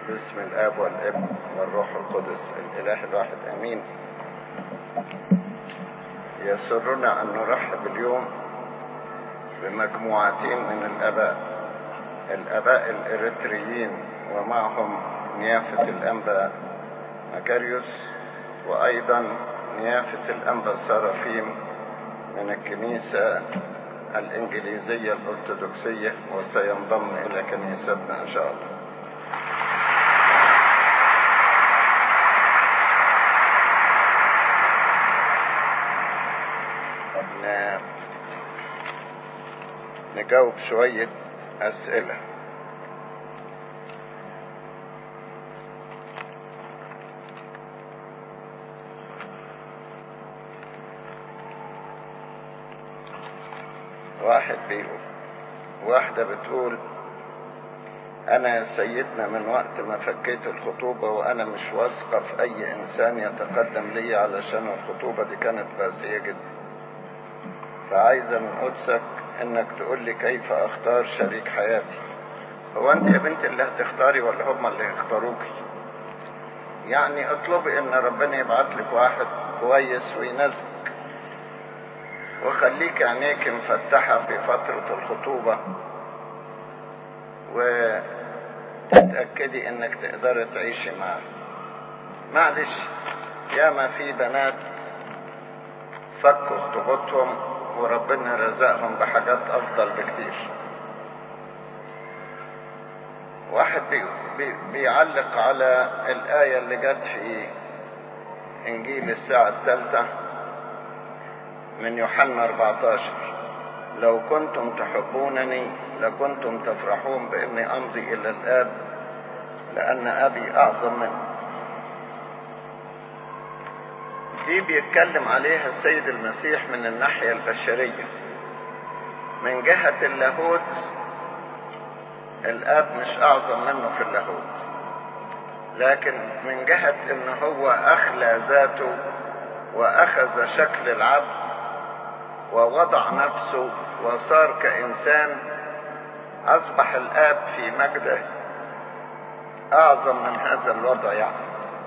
باسم الاب والابن والروح القدس الاله الواحد امين يسرنا ان نرحب اليوم بمجموعتين من الاباء الاباء الاريتريين ومعهم نيافة الانبا مكاريوس وايضا نيافة الانبا السرافيم من الكنيسة الانجليزية الارثوذكسية وسينضم الى كنيستنا ان شاء الله نجاوب شوية أسئلة واحد بيقول واحدة بتقول أنا يا سيدنا من وقت ما فكيت الخطوبة وأنا مش واثقة في أي إنسان يتقدم لي علشان الخطوبة دي كانت قاسية جدا فعايزة من قدسك انك تقول لي كيف اختار شريك حياتي هو انت يا بنت اللي هتختاري ولا هم اللي هيختاروكي يعني اطلبي ان ربنا يبعت لك واحد كويس ويناسبك وخليك عينيك مفتحة في فترة الخطوبة وتتأكدي انك تقدري تعيشي معاه معلش ياما في بنات فكوا خطوبتهم وربنا رزقهم بحاجات افضل بكتير واحد بي بي بيعلق على الآية اللي جت في إنجيل الساعة الثالثة من يوحنا 14 لو كنتم تحبونني لكنتم تفرحون بإني أمضي إلى الآب لأن أبي أعظم مني دي بيتكلم عليها السيد المسيح من الناحية البشرية من جهة اللاهوت الآب مش أعظم منه في اللاهوت لكن من جهة إن هو أخلى ذاته وأخذ شكل العبد ووضع نفسه وصار كإنسان أصبح الآب في مجده أعظم من هذا الوضع يعني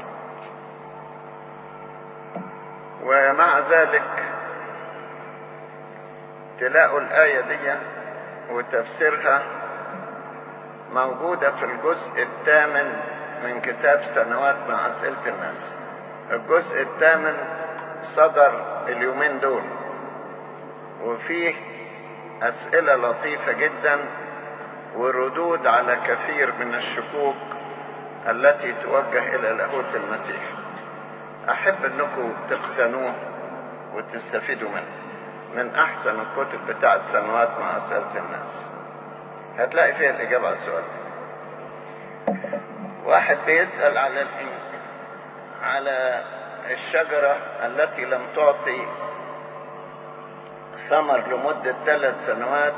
ومع ذلك تلاقوا الآية دي وتفسيرها موجودة في الجزء الثامن من كتاب سنوات مع أسئلة الناس الجزء الثامن صدر اليومين دول وفيه أسئلة لطيفة جدا وردود على كثير من الشكوك التي توجه إلى لاهوت المسيح احب انكم تقتنوه وتستفيدوا منه من احسن الكتب بتاعت سنوات مع اسئله الناس هتلاقي فيها الاجابه على السؤال واحد بيسال على على الشجره التي لم تعطي ثمر لمده ثلاث سنوات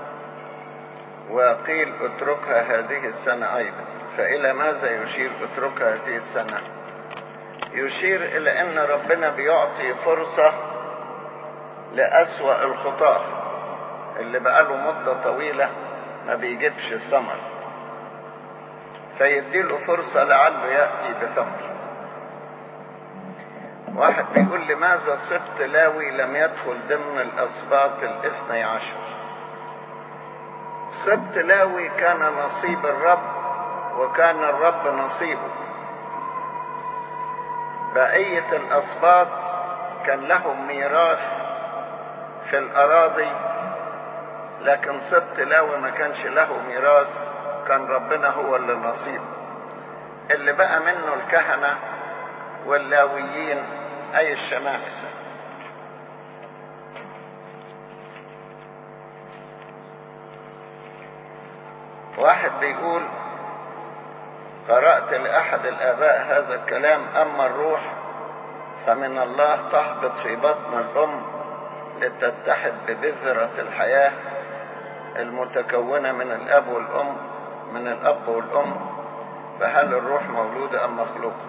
وقيل اتركها هذه السنه ايضا فالى ماذا يشير اتركها هذه السنه يشير الى ان ربنا بيعطي فرصة لأسوأ الخطاة اللي بقاله مدة طويلة ما بيجيبش الثمر فيديله فرصة لعله يأتي بثمر واحد بيقول لماذا سبط لاوي لم يدخل ضمن الأسباط الاثني عشر سبط لاوي كان نصيب الرب وكان الرب نصيبه بقية الأسباط كان لهم ميراث في الأراضي لكن سبط لاوي ما كانش له ميراث كان ربنا هو اللي نصيبه اللي بقى منه الكهنة واللاويين أي الشمامسة واحد بيقول قرأت لأحد الآباء هذا الكلام أما الروح فمن الله تهبط في بطن الأم لتتحد ببذرة الحياة المتكونة من الأب والأم من الأب والأم فهل الروح مولودة أم مخلوقة؟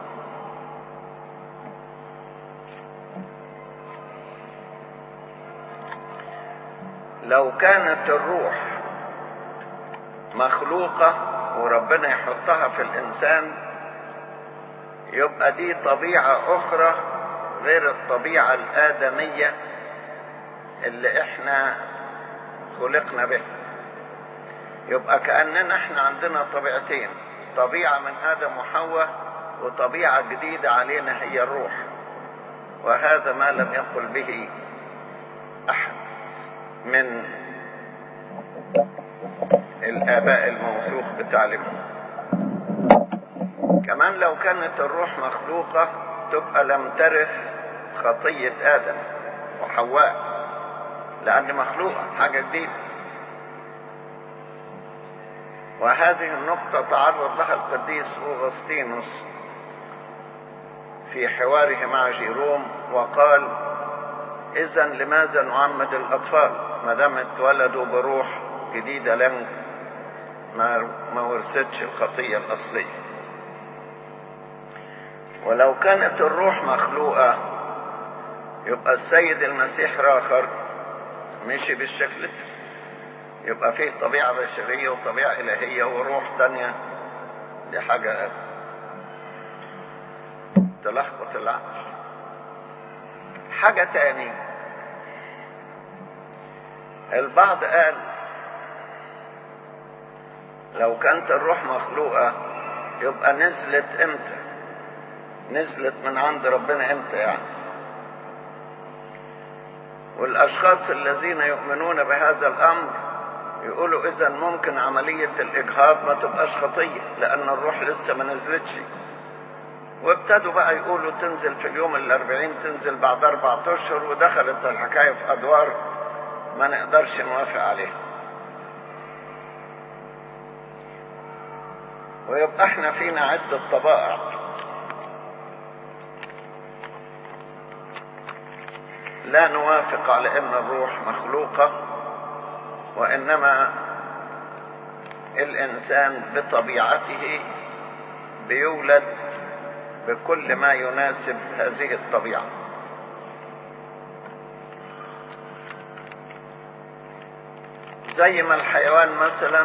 لو كانت الروح مخلوقة وربنا يحطها في الإنسان يبقى دي طبيعة أخرى غير الطبيعة الآدمية اللي احنا خلقنا بها يبقى كأننا احنا عندنا طبيعتين طبيعة من آدم وحواء وطبيعة جديدة علينا هي الروح وهذا ما لم يقل به أحد من الآباء الموثوق بتعليمهم كمان لو كانت الروح مخلوقة تبقى لم ترث خطية آدم وحواء لأن مخلوقة حاجة جديدة وهذه النقطة تعرض لها القديس أوغسطينوس في حواره مع جيروم وقال إذا لماذا نعمد الأطفال ما دام اتولدوا بروح جديدة لم ما ما ورثتش الخطية الأصلية ولو كانت الروح مخلوقة يبقى السيد المسيح راخر مشي بالشكل ده يبقى فيه طبيعة بشرية وطبيعة إلهية وروح تانية دي حاجة تلخبط العقل حاجة تاني البعض قال لو كانت الروح مخلوقة يبقى نزلت امتى نزلت من عند ربنا امتى يعني والاشخاص الذين يؤمنون بهذا الامر يقولوا اذا ممكن عملية الاجهاض ما تبقاش خطية لان الروح لسه ما نزلتش وابتدوا بقى يقولوا تنزل في اليوم الاربعين تنزل بعد اربعة اشهر ودخلت الحكاية في ادوار ما نقدرش نوافق عليها ويبقى احنا فينا عدة طبائع لا نوافق على ان الروح مخلوقة وانما الانسان بطبيعته بيولد بكل ما يناسب هذه الطبيعة زي ما الحيوان مثلا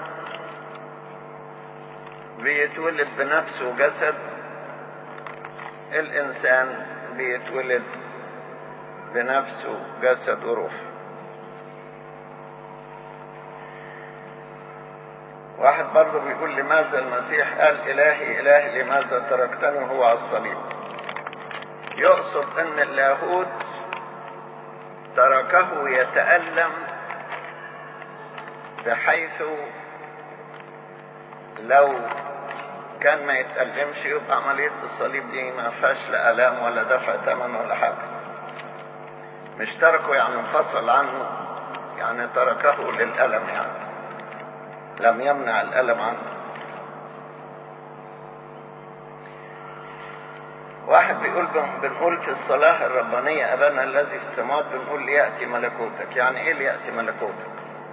بيتولد بنفس وجسد الانسان بيتولد بنفس وجسد وروح واحد برضه بيقول لماذا المسيح قال الهي الهي لماذا تركتني وهو على الصليب يقصد ان اللاهوت تركه يتألم بحيث لو كان ما يتألمش يبقى عملية الصليب دي ما فيهاش لا آلام ولا دفع ثمن ولا حاجة مش تركه يعني انفصل عنه يعني تركه للألم يعني لم يمنع الألم عنه واحد بيقول بنقول في الصلاة الربانية أبانا الذي في السماوات بنقول ليأتي ملكوتك يعني إيه ليأتي ملكوتك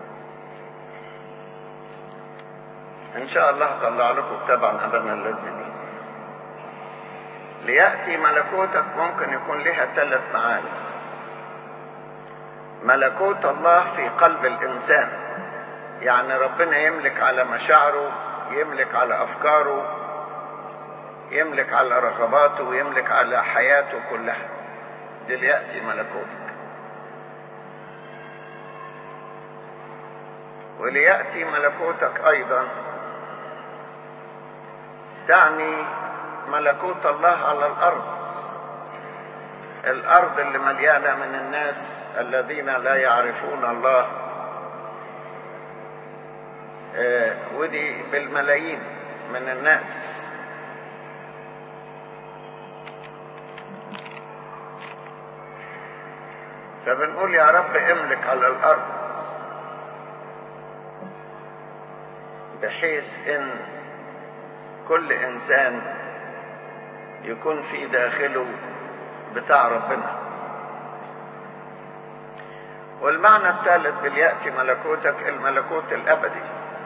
إن شاء الله طلع لكم كتاب عن أبانا الذي دي ليأتي ملكوتك ممكن يكون لها ثلاث معاني ملكوت الله في قلب الإنسان يعني ربنا يملك على مشاعره يملك على أفكاره يملك على رغباته ويملك على حياته كلها دي ليأتي ملكوتك وليأتي ملكوتك أيضا تعني ملكوت الله على الأرض الأرض اللي مليانة من الناس الذين لا يعرفون الله آه ودي بالملايين من الناس فبنقول يا رب املك على الارض بحيث ان كل انسان يكون في داخله بتاع ربنا والمعنى الثالث باليأتي ملكوتك الملكوت الابدي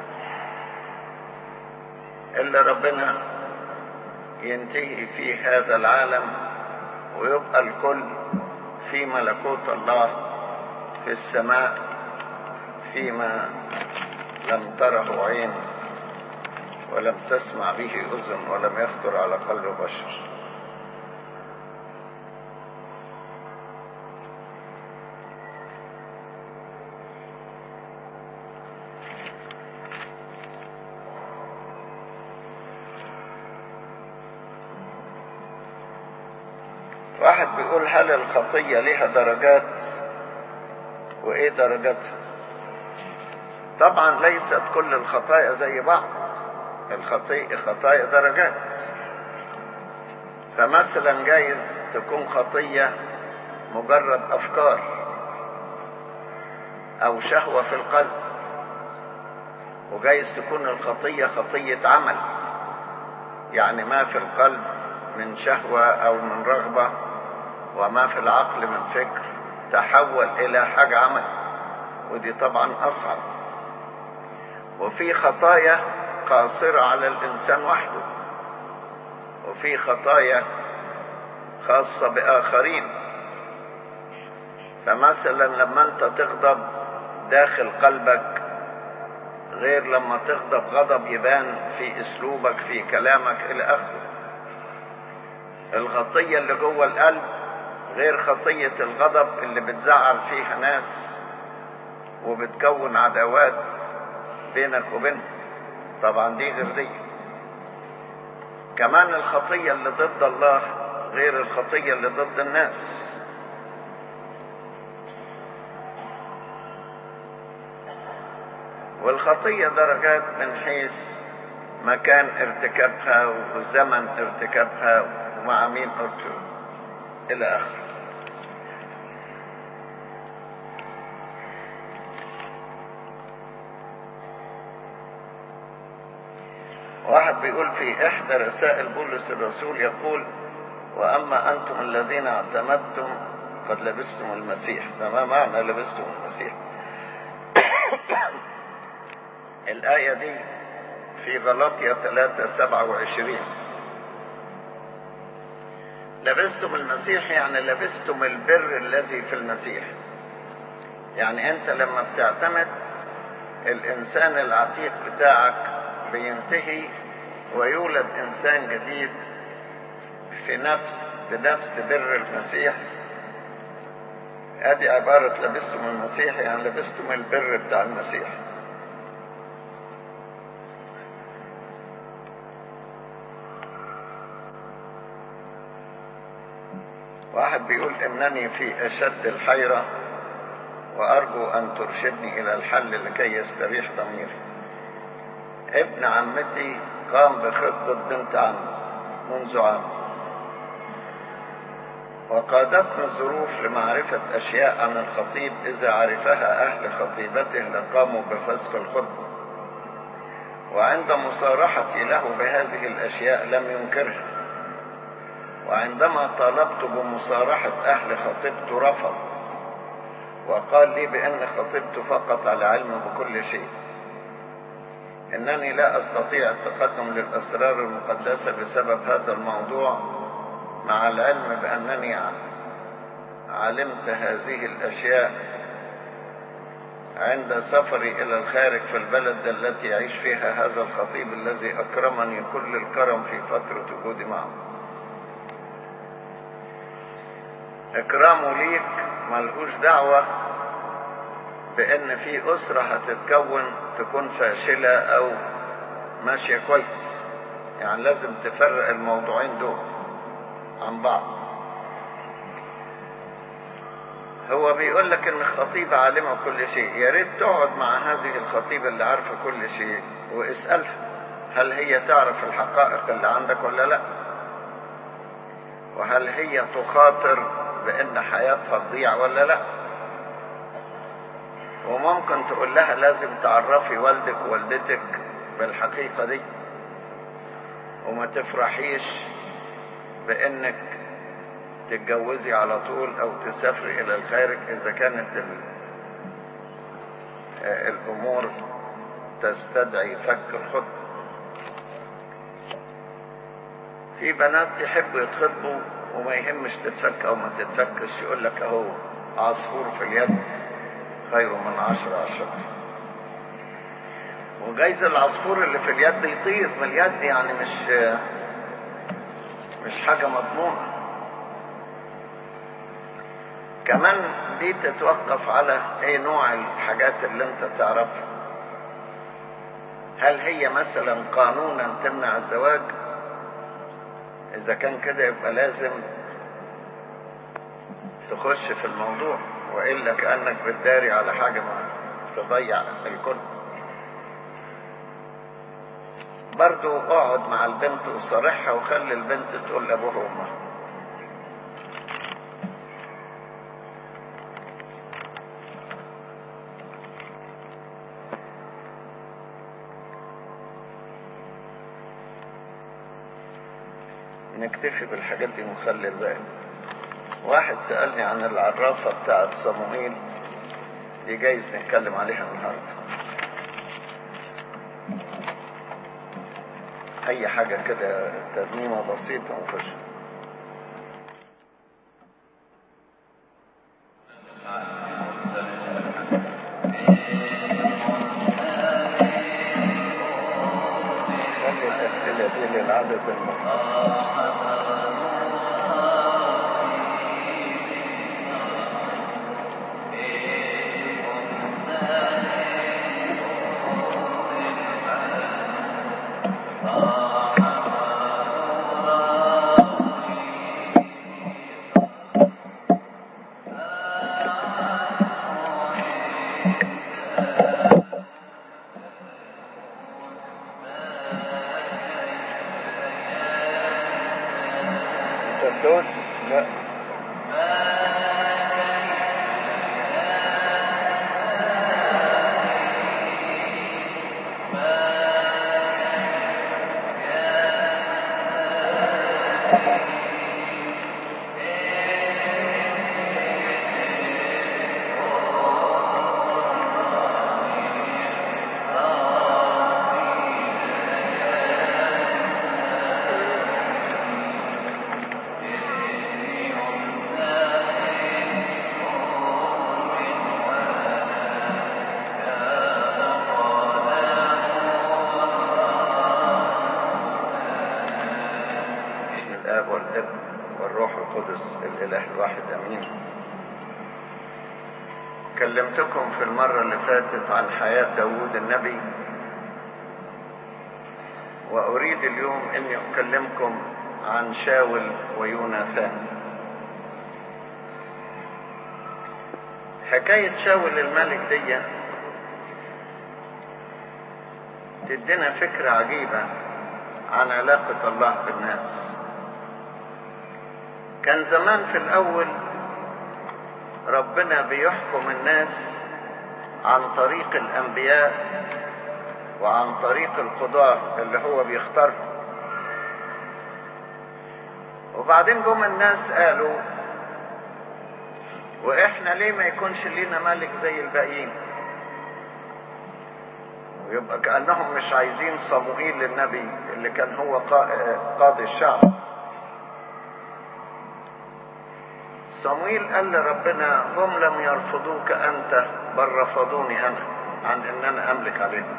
اللي ربنا ينتهي فيه هذا العالم ويبقى الكل في ملكوت الله في السماء فيما لم تره عين ولم تسمع به أذن ولم يخطر على قلب بشر واحد بيقول هل الخطية لها درجات وايه درجاتها طبعا ليست كل الخطايا زي بعض الخطيئة خطايا درجات فمثلا جايز تكون خطية مجرد أفكار أو شهوة في القلب وجايز تكون الخطية خطية عمل يعني ما في القلب من شهوة أو من رغبة وما في العقل من فكر تحول إلى حاجة عمل ودي طبعا أصعب وفي خطايا قاصرة على الإنسان وحده وفي خطايا خاصة بآخرين فمثلا لما أنت تغضب داخل قلبك غير لما تغضب غضب يبان في أسلوبك في كلامك إلى آخره الخطية اللي جوه القلب غير خطية الغضب اللي بتزعل فيها ناس وبتكون عداوات بينك وبينهم طبعا دي غير دي كمان الخطية اللي ضد الله غير الخطية اللي ضد الناس والخطية درجات من حيث مكان ارتكابها وزمن ارتكابها ومع مين ارتكب الى اخره واحد بيقول في احدى رسائل بولس الرسول يقول واما انتم الذين اعتمدتم قد لبستم المسيح فما معنى لبستم المسيح الآية دي في غلطية 3 27 لبستم المسيح يعني لبستم البر الذي في المسيح يعني انت لما بتعتمد الانسان العتيق بتاعك بينتهي ويولد انسان جديد في نفس بنفس بر المسيح ادي عبارة لبستم المسيح يعني لبستم البر بتاع المسيح واحد بيقول انني في اشد الحيرة وارجو ان ترشدني الى الحل لكي يستريح ضميري ابن عمتي قام بخطبة بنت عمي منذ عام وقادتنا الظروف لمعرفة أشياء عن الخطيب إذا عرفها أهل خطيبته لقاموا بفسخ الخطبة وعند مصارحتي له بهذه الأشياء لم ينكرها وعندما طالبت بمصارحة أهل خطيبته رفض وقال لي بأن خطيبته فقط على علم بكل شيء إنني لا أستطيع التقدم للأسرار المقدسة بسبب هذا الموضوع مع العلم بأنني علمت هذه الأشياء عند سفري إلى الخارج في البلد التي يعيش فيها هذا الخطيب الذي أكرمني كل الكرم في فترة وجودي معه إكرامه ليك ملهوش دعوة بأن في أسرة هتتكون تكون فاشلة أو ماشية كويس يعني لازم تفرق الموضوعين دول عن بعض هو بيقول لك ان الخطيبة عالمة كل شيء يا ريت تقعد مع هذه الخطيبة اللي عارفة كل شيء واسألها هل هي تعرف الحقائق اللي عندك ولا لا وهل هي تخاطر بان حياتها تضيع ولا لا وممكن تقول لها لازم تعرفي والدك ووالدتك بالحقيقة دي وما تفرحيش بانك تتجوزي على طول او تسافري الى الخارج اذا كانت ال... الامور تستدعي فك الخطبة في بنات يحبوا يتخطبوا وما يهمش تتفك او ما تتفكش يقول لك اهو عصفور في اليد خير من عشر عشرة وجايز العصفور اللي في اليد يطير من اليد يعني مش مش حاجة مضمونة كمان دي تتوقف على ايه نوع الحاجات اللي انت تعرفها هل هي مثلا قانونا تمنع الزواج اذا كان كده يبقى لازم تخش في الموضوع والا كانك بتداري على حاجه ما تضيع الكل برضو اقعد مع البنت وصارحها وخلي البنت تقول لابوها وامها نكتفي بالحاجات دي ونخلي الباقي واحد سألني عن العرافة بتاعت صموئيل دي جايز نتكلم عليها النهاردة أي حاجة كده ترميمة بسيطة ونخش خلي الأسئلة دي للعدد المختلف انت بتقول لا بسم الآب والابن والروح القدس الإله الواحد أمين كلمتكم في المرة اللي فاتت عن حياة داوود النبي وأريد اليوم أني أكلمكم عن شاول ويوناثان حكاية شاول الملك دي تدينا فكرة عجيبة عن علاقة الله بالناس كان زمان في الأول ربنا بيحكم الناس عن طريق الأنبياء وعن طريق القضاة اللي هو بيختارهم وبعدين جم الناس قالوا واحنا ليه ما يكونش لينا ملك زي الباقيين ويبقى كأنهم مش عايزين صموئيل النبي اللي كان هو قا- قاضي الشعب صموئيل قال لربنا هم لم يرفضوك أنت بل رفضوني أنا عن أن أنا أملك عليهم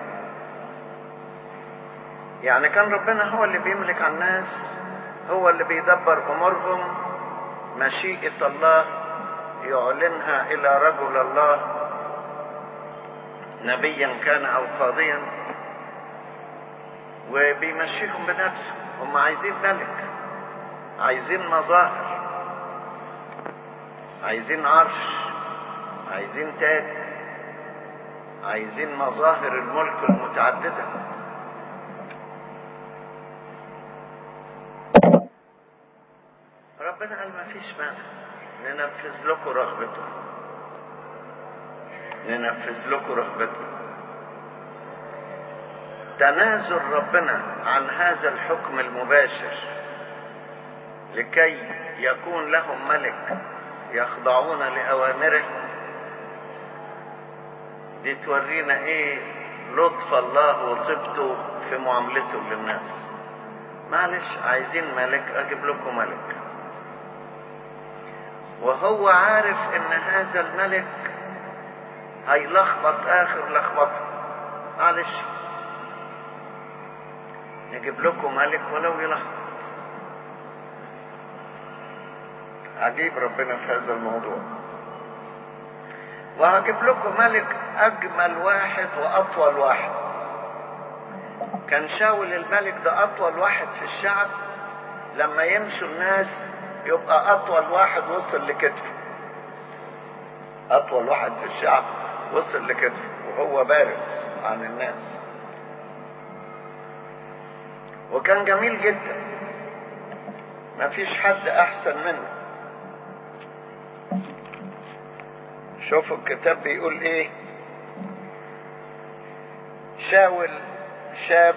يعني كان ربنا هو اللي بيملك على الناس هو اللي بيدبر أمورهم مشيئة الله يعلنها إلى رجل الله نبيا كان أو قاضيا وبيمشيهم بنفسه هم عايزين ملك عايزين مظاهر عايزين عرش عايزين تاج عايزين مظاهر الملك المتعددة ربنا قال ما فيش مانع ننفذ لكم رغبتكم ننفذ لكم رغبتكم تنازل ربنا عن هذا الحكم المباشر لكي يكون لهم ملك يخضعون لأوامره دي تورينا ايه لطف الله وطيبته في معاملته للناس معلش عايزين ملك اجيب لكم ملك وهو عارف ان هذا الملك هيلخبط اخر لخبطه معلش نجيب لكم ملك ولو يلخبط عجيب ربنا في هذا الموضوع وهجيب لكم ملك اجمل واحد واطول واحد كان شاول الملك ده اطول واحد في الشعب لما يمشوا الناس يبقى اطول واحد وصل لكتفه اطول واحد في الشعب وصل لكتفه وهو بارز عن الناس وكان جميل جدا ما فيش حد احسن منه شوفوا الكتاب بيقول ايه شاول شاب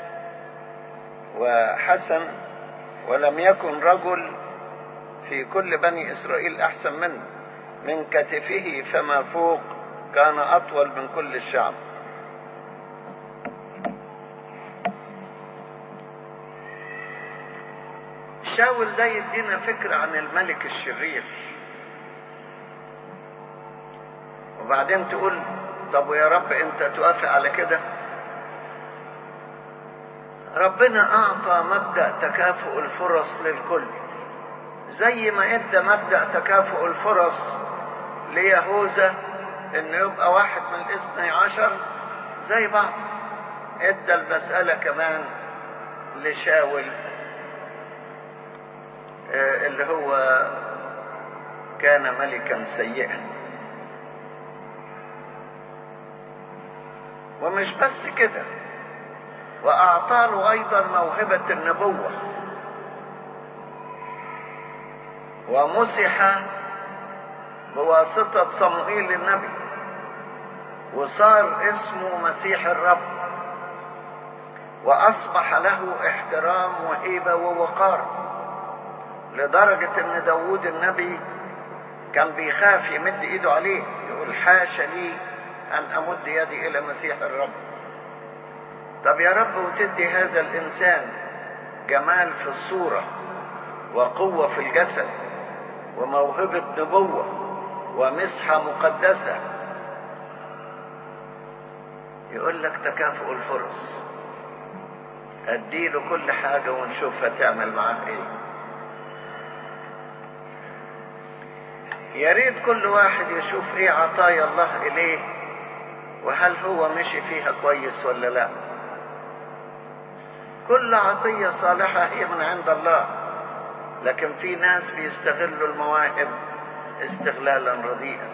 وحسن ولم يكن رجل في كل بني اسرائيل احسن منه من كتفه فما فوق كان اطول من كل الشعب شاول ده يدينا فكرة عن الملك الشرير وبعدين تقول طب ويا رب انت توافق على كده ربنا اعطى مبدأ تكافؤ الفرص للكل زي ما ادى مبدأ تكافؤ الفرص ليهوذا انه يبقى واحد من الاثني عشر زي بعض ادى المسألة كمان لشاول اللي هو كان ملكا سيئا ومش بس كده واعطى له ايضا موهبة النبوة ومسح بواسطة صموئيل النبي وصار اسمه مسيح الرب واصبح له احترام وهيبة ووقار لدرجة ان داود النبي كان بيخاف يمد ايده عليه يقول حاشا لي ان امد يدي الى مسيح الرب طب يا رب وتدي هذا الانسان جمال في الصورة وقوة في الجسد وموهبة نبوة ومسحة مقدسة يقول لك تكافؤ الفرص اديله كل حاجة ونشوف هتعمل معاه ايه يا ريت كل واحد يشوف ايه عطايا الله اليه وهل هو مشي فيها كويس ولا لا كل عطية صالحة هي من عند الله لكن في ناس بيستغلوا المواهب استغلالا رديئا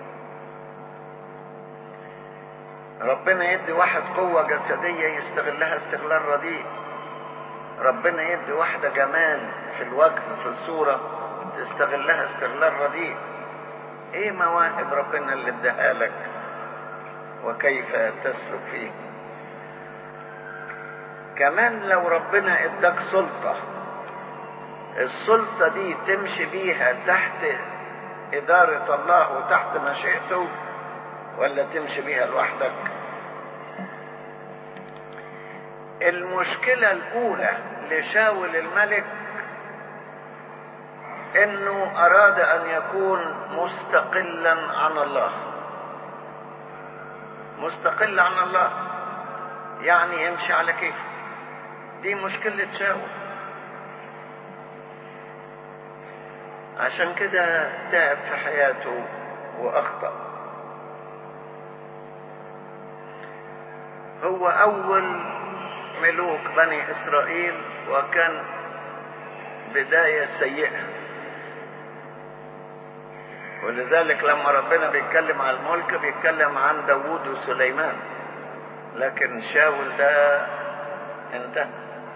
ربنا يدي واحد قوة جسدية يستغلها استغلال رديء ربنا يدي واحدة جمال في الوجه في الصورة تستغلها استغلال رديء ايه مواهب ربنا اللي اداها لك وكيف تسلك فيه كمان لو ربنا اداك سلطة السلطة دي تمشي بيها تحت إدارة الله وتحت مشيئته ولا تمشي بيها لوحدك المشكلة الأولى لشاول الملك انه اراد ان يكون مستقلا عن الله مستقل عن الله يعني يمشي على كيفه دي مشكلة شاول عشان كده تعب في حياته واخطأ هو اول ملوك بني اسرائيل وكان بداية سيئة ولذلك لما ربنا بيتكلم عن الملك بيتكلم عن داوود وسليمان لكن شاول ده انتهى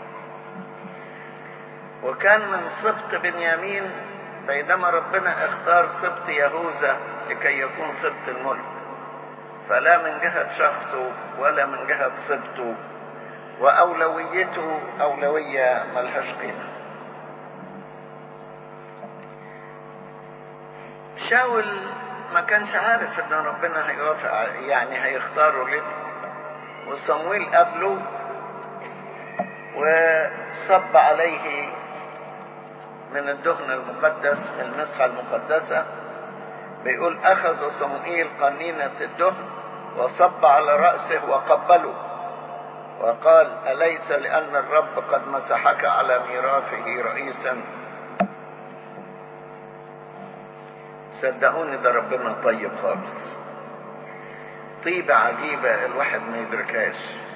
وكان من سبط بنيامين بينما ربنا اختار سبط يهوذا لكي يكون سبط الملك فلا من جهة شخصه ولا من جهة سبطه وأولويته أولوية ملهاش قيمة شاول ما كانش عارف ان ربنا هيوافق يعني هيختاره ليه وصمويل قبله وصب عليه من الدهن المقدس من المسحة المقدسة بيقول أخذ صموئيل قنينة الدهن وصب على رأسه وقبله وقال أليس لأن الرب قد مسحك على ميراثه رئيسا صدقوني ده ربنا طيب خالص طيبة عجيبة الواحد ما يدركهاش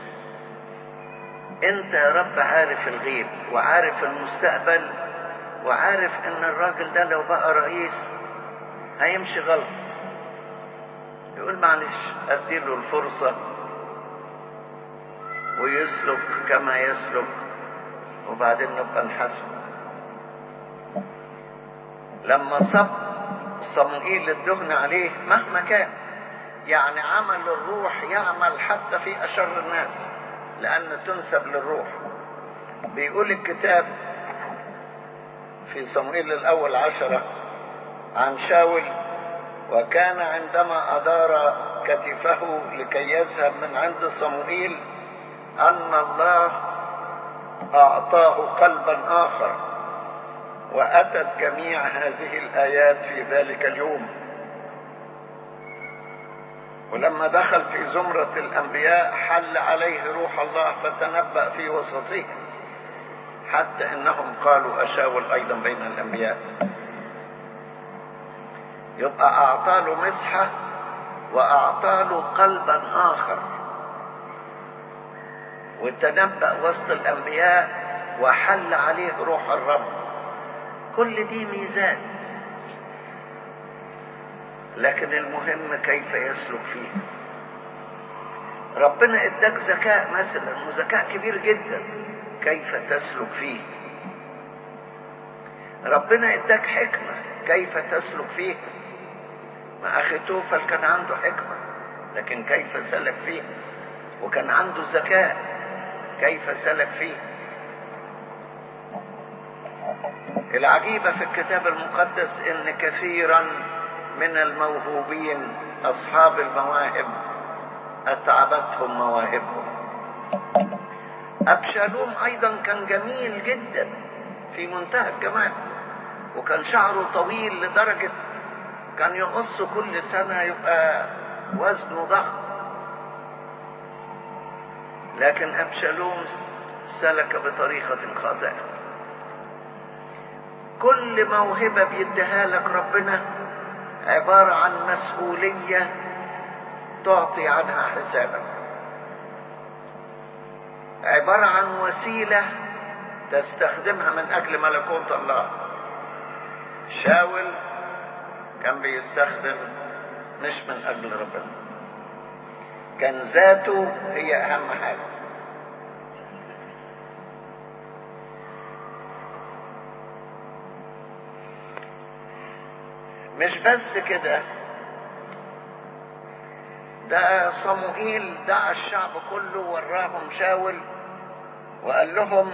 انت يا رب عارف الغيب وعارف المستقبل وعارف ان الراجل ده لو بقى رئيس هيمشي غلط يقول معلش اديله الفرصة ويسلك كما يسلك وبعدين نبقى نحاسبه لما صب صموئيل الدهن عليه مهما كان يعني عمل الروح يعمل حتى في أشر الناس لأن تنسب للروح بيقول الكتاب في صموئيل الأول عشرة عن شاول وكان عندما أدار كتفه لكي يذهب من عند صموئيل أن الله أعطاه قلبا آخر وأتت جميع هذه الآيات في ذلك اليوم ولما دخل في زمرة الأنبياء حل عليه روح الله فتنبأ في وسطهم حتى إنهم قالوا أشاول أيضا بين الأنبياء يبقى أعطى له مسحة وأعطى له قلبا آخر وتنبأ وسط الأنبياء وحل عليه روح الرب كل دي ميزات لكن المهم كيف يسلك فيه ربنا اداك ذكاء مثلا وذكاء كبير جدا كيف تسلك فيه ربنا اداك حكمة كيف تسلك فيه ما اخي توفل كان عنده حكمة لكن كيف سلك فيه وكان عنده ذكاء كيف سلك فيه العجيبة في الكتاب المقدس ان كثيرا من الموهوبين اصحاب المواهب اتعبتهم مواهبهم ابشالوم ايضا كان جميل جدا في منتهى الجمال وكان شعره طويل لدرجة كان يقص كل سنة يبقى وزنه ضخم لكن أبشالوم سلك بطريقة خاطئة كل موهبة بيديها لك ربنا عبارة عن مسؤولية تعطي عنها حسابا عبارة عن وسيلة تستخدمها من أجل ملكوت الله شاول كان بيستخدم مش من أجل ربنا كان ذاته هي أهم حاجة مش بس كده ده صموئيل دعا الشعب كله وراهم شاول وقال لهم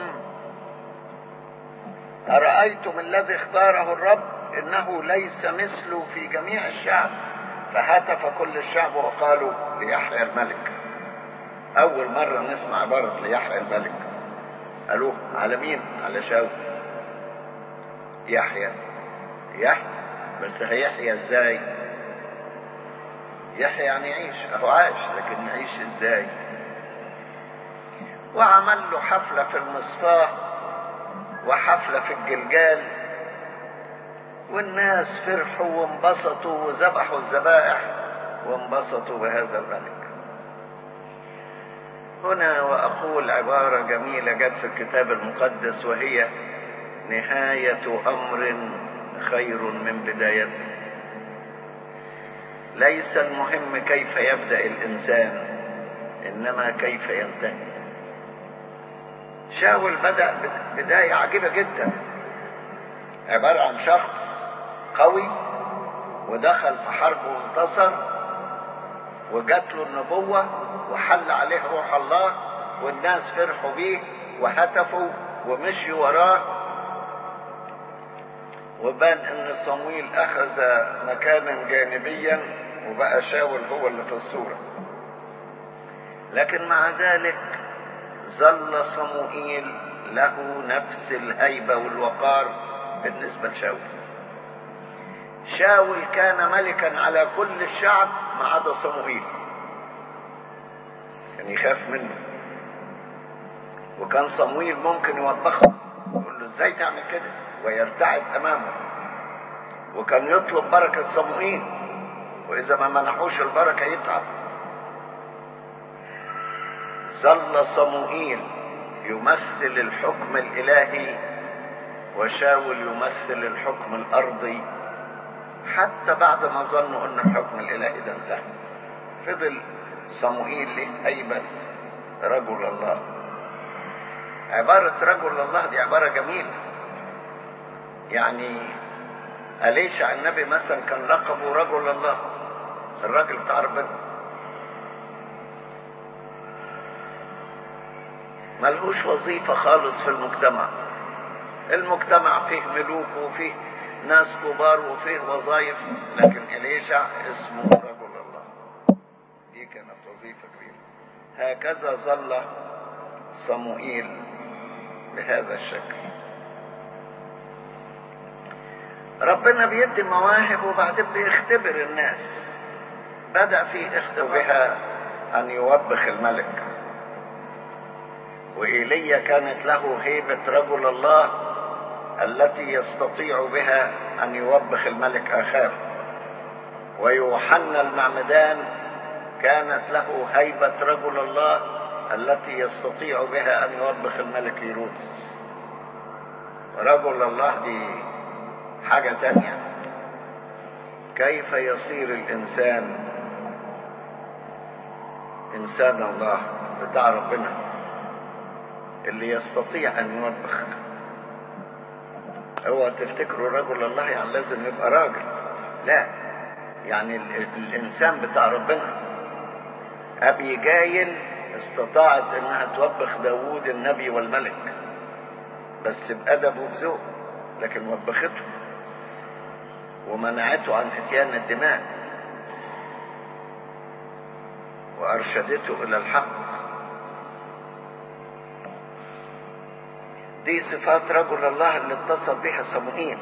أرأيتم الذي اختاره الرب إنه ليس مثله في جميع الشعب فهتف كل الشعب وقالوا ليحيى الملك أول مرة نسمع عبارة ليحيى الملك قالوه على مين؟ على شاول يحيى يحيى بس هيحيى ازاي؟ يحيى يعني يعيش اهو عاش لكن يعيش ازاي؟ وعمل له حفلة في المصفاه وحفلة في الجلجال والناس فرحوا وانبسطوا وذبحوا الذبائح وانبسطوا بهذا الملك هنا وأقول عبارة جميلة جت في الكتاب المقدس وهي نهاية أمر خير من بدايته ليس المهم كيف يبدأ الإنسان إنما كيف ينتهي شاول بدأ بداية عجيبة جدا عبارة عن شخص قوي ودخل في حرب وانتصر وجات له النبوة وحل عليه روح الله والناس فرحوا بيه وهتفوا ومشيوا وراه وبان ان صمويل اخذ مكانا جانبيا وبقى شاول هو اللي في الصورة لكن مع ذلك ظل صموئيل له نفس الهيبة والوقار بالنسبة لشاول شاول كان ملكا على كل الشعب ما عدا صموئيل كان يخاف منه وكان صمويل ممكن يوبخه يقول له ازاي تعمل كده ويرتعد امامه وكان يطلب بركة صموئيل واذا ما منحوش البركة يتعب ظل صموئيل يمثل الحكم الالهي وشاول يمثل الحكم الارضي حتى بعد ما ظنوا ان الحكم الالهي ده انتهى فضل صموئيل له هيبة رجل الله عبارة رجل الله دي عبارة جميلة يعني أليشع النبي مثلا كان لقبه رجل الله الراجل بتاع ربنا ملهوش وظيفة خالص في المجتمع المجتمع فيه ملوك وفيه ناس كبار وفيه وظائف لكن إليشع اسمه رجل الله دي كانت وظيفة كبيرة هكذا ظل صموئيل بهذا الشكل ربنا بيدي مواهب وبعدين بيختبر الناس بدأ في اختبارها أن يوبخ الملك وإيليا كانت له هيبة رجل الله التي يستطيع بها أن يوبخ الملك آخاب ويوحنا المعمدان كانت له هيبة رجل الله التي يستطيع بها أن يوبخ الملك هيرودس رجل الله دي حاجة تانية كيف يصير الإنسان إنسان الله بتاع ربنا اللي يستطيع أن يوبخ هو تفتكروا رجل الله يعني لازم يبقى راجل لا يعني ال- الإنسان بتاع ربنا أبي جايل استطاعت انها توبخ داوود النبي والملك بس بأدب وبذوق لكن وبخته ومنعته عن اتيان الدماء وارشدته الى الحق دي صفات رجل الله اللي اتصل بها صموئيل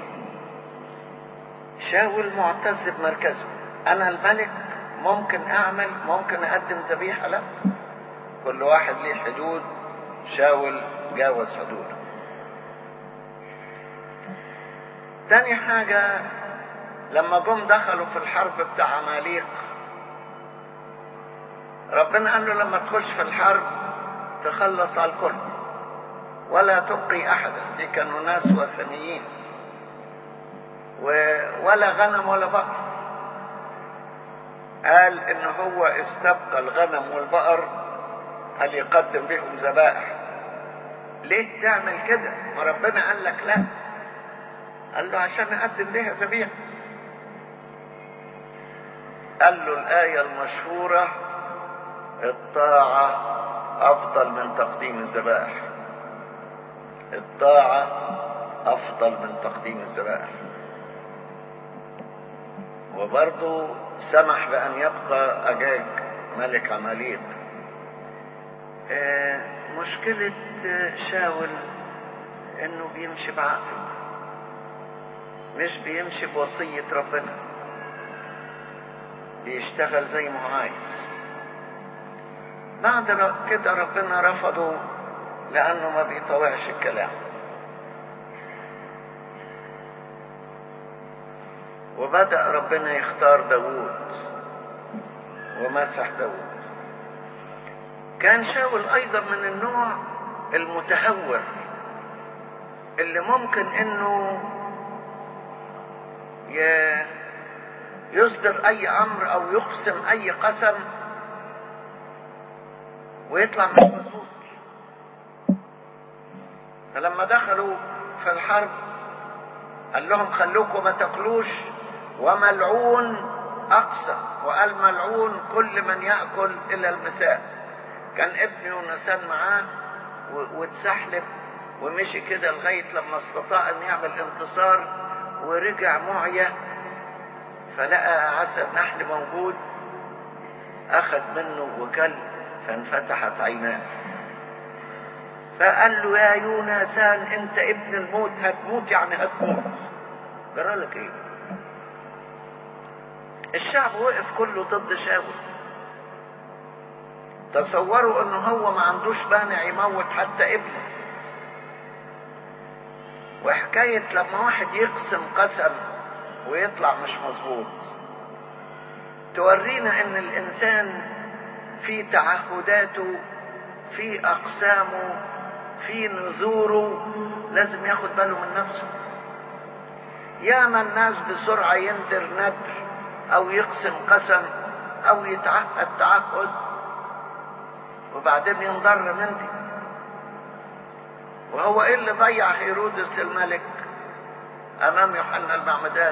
شاول معتز بمركزه انا الملك ممكن اعمل ممكن اقدم ذبيحه لا كل واحد ليه حدود شاول جاوز حدوده تاني حاجة لما جم دخلوا في الحرب بتاع عماليق ربنا قال له لما تخش في الحرب تخلص على الكل ولا تبقي احدا دي كانوا ناس وثنيين و... ولا غنم ولا بقر قال ان هو استبقى الغنم والبقر هل يقدم بهم ذبائح ليه تعمل كده ما ربنا قال لك لا قال له عشان اقدم بها ذبيحه قال له الايه المشهوره الطاعه افضل من تقديم الذبائح الطاعه افضل من تقديم الذبائح وبرضه سمح بان يبقى اجاج ملك عماليق آه، مشكلة آه، شاول انه بيمشي بعقله مش بيمشي بوصية ربنا بيشتغل زي ما هو عايز بعد ر- كده ربنا رفضه لانه ما بيطوعش الكلام وبدأ ربنا يختار داوود ومسح داوود كان شاول ايضا من النوع المتهور اللي ممكن انه ي- يصدر اي امر او يقسم اي قسم ويطلع مش مظبوط فلما دخلوا في الحرب قال لهم خلوكم ما تاكلوش وملعون اقسم وقال ملعون كل من ياكل الى المساء كان ابن يونسان معاه و- واتسحلب ومشي كده لغايه لما استطاع ان يعمل انتصار ورجع معيا فلقى عسل نحل موجود اخذ منه وكل فانفتحت عيناه فقال له يا يونسان انت ابن الموت هتموت يعني هتموت جرى لك ايه الشعب وقف كله ضد شاول تصوروا انه هو ما عندوش مانع يموت حتى ابنه وحكاية لما واحد يقسم قسم ويطلع مش مظبوط تورينا ان الانسان في تعهداته في اقسامه في نذوره لازم ياخد باله من نفسه ياما الناس بسرعة يندر ندر او يقسم قسم او يتعهد تعهد وبعدين ينضر من دي وهو ايه اللي ضيع هيرودس الملك امام يوحنا المعمدان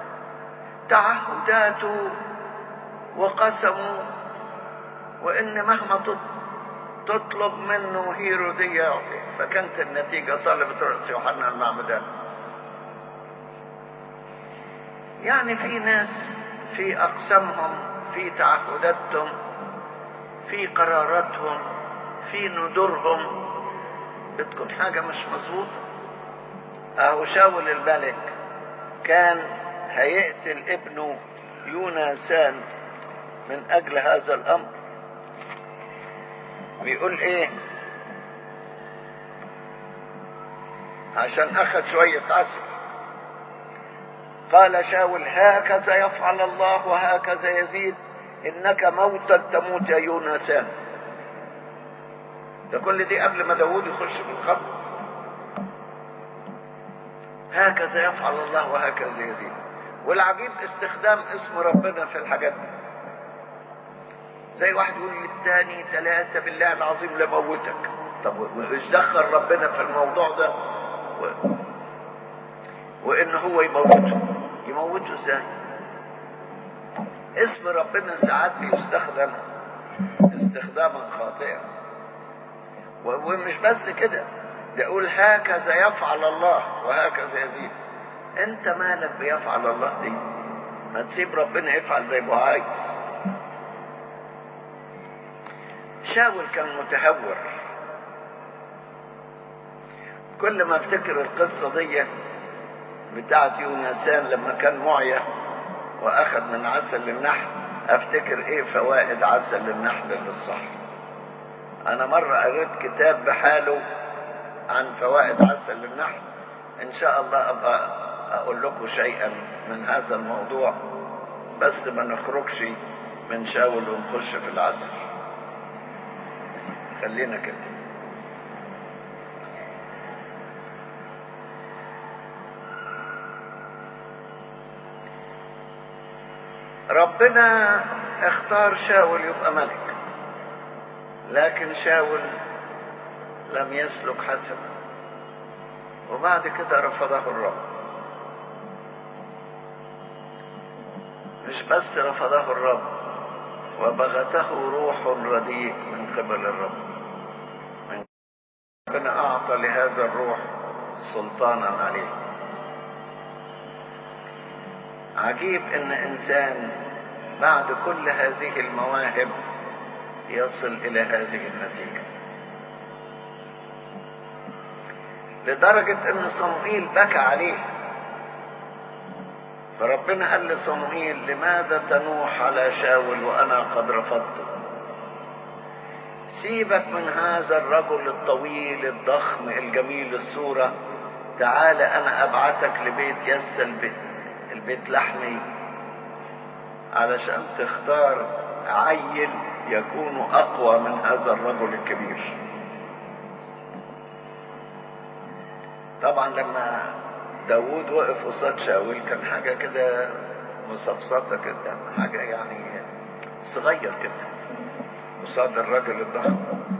تعهداته وقسمه وان مهما تطلب منه هيرودية يعطي فكانت النتيجة طلبت رأس يوحنا المعمدان يعني في ناس في أقسامهم في تعهداتهم في قراراتهم في ندورهم بتكون حاجة مش مظبوطة أهو شاول الملك كان هيقتل ابنه يونسان من أجل هذا الأمر بيقول إيه عشان أخذ شوية عسل قال شاول هكذا يفعل الله وهكذا يزيد إنك موتا تموت يا يونسان ده كل دي قبل ما داود يخش في الخط هكذا يفعل الله وهكذا يزيد والعجيب استخدام اسم ربنا في الحاجات دي زي واحد يقول للتاني ثلاثة بالله العظيم لموتك طب وايش دخل ربنا في الموضوع ده و... وان هو يموته يموته ازاي اسم ربنا ساعات بيستخدم استخداما خاطئا ومش بس كده ده يقول هكذا يفعل الله وهكذا يزيد انت مالك بيفعل الله دي ما تسيب ربنا يفعل زي ما عايز شاول كان متهور كل ما افتكر القصة دي بتاعت يونسان لما كان معيا واخذ من عسل النحل افتكر ايه فوائد عسل النحل للصحة انا مرة قريت كتاب بحاله عن فوائد عسل النحل ان شاء الله ابقى اقول لكم شيئا من هذا الموضوع بس ما نخرجش من شاول ونخش في العسل خلينا كده ربنا اختار شاول يبقى ملك لكن شاول لم يسلك حسنا وبعد كده رفضه الرب مش بس رفضه الرب وبغته روح رديء من قبل الرب من ربنا أعطى لهذا الروح سلطانا عليه عجيب ان انسان بعد كل هذه المواهب يصل الى هذه النتيجه لدرجه ان صموئيل بكى عليه فربنا قال لصموئيل لماذا تنوح على شاول وانا قد رفضته سيبك من هذا الرجل الطويل الضخم الجميل الصوره تعال انا ابعتك لبيت يس البيت البيت لحمي علشان تختار عيل يكون اقوى من هذا الرجل الكبير طبعا لما داوود وقف قصاد شاول كان حاجة كده مصفصطة كده حاجة يعني صغير كده قصاد الراجل الضخم